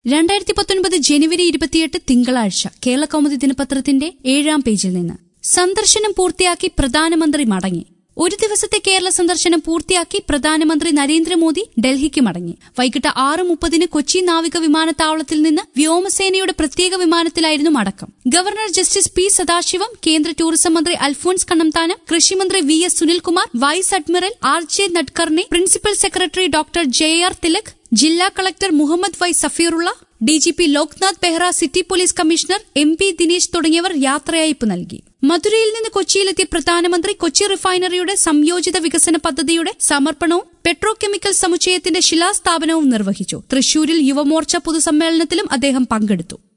രണ്ടായിരത്തി പത്തൊൻപത് ജനുവരി ഇരുപത്തിയെട്ട് തിങ്കളാഴ്ച കേരള കൗമുദി ദിനപത്രത്തിന്റെ ഏഴാം പേജിൽ നിന്ന് സന്ദർശനം പൂർത്തിയാക്കി പ്രധാനമന്ത്രി മടങ്ങി ഒരു ദിവസത്തെ കേരള സന്ദർശനം പൂർത്തിയാക്കി പ്രധാനമന്ത്രി നരേന്ദ്രമോദി ഡൽഹിക്ക് മടങ്ങി വൈകിട്ട് ആറ് മുപ്പതിന് കൊച്ചി നാവിക വിമാനത്താവളത്തിൽ നിന്ന് വ്യോമസേനയുടെ പ്രത്യേക വിമാനത്തിലായിരുന്നു മടക്കം ഗവർണർ ജസ്റ്റിസ് പി സദാശിവം കേന്ദ്ര ടൂറിസം മന്ത്രി അൽഫോൺസ് കണ്ണന്താനം കൃഷിമന്ത്രി V S Sunilkumar vice admiral R J Nadkarni principal secretary doctor J R Tilak ജില്ലാ collector Muhammad Y Safirulla DGP Loknath Behera city police commissioner M P Dinesh തുടങ്ങിയവർ യാത്രയയപ്പ് നൽകി മധുരയിൽ നിന്ന് കൊച്ചിയിലെത്തിയ പ്രധാനമന്ത്രി കൊച്ചി റിഫൈനറിയുടെ സംയോജിത വികസന പദ്ധതിയുടെ സമർപ്പണവും പെട്രോ കെമിക്കൽ സമുച്ചയത്തിന്റെ ശിലാസ്ഥാപനവും നിർവഹിച്ചു തൃശൂരിൽ യുവമോർച്ച പൊതുസമ്മേളനത്തിലും അദ്ദേഹം പങ്കെടുത്തു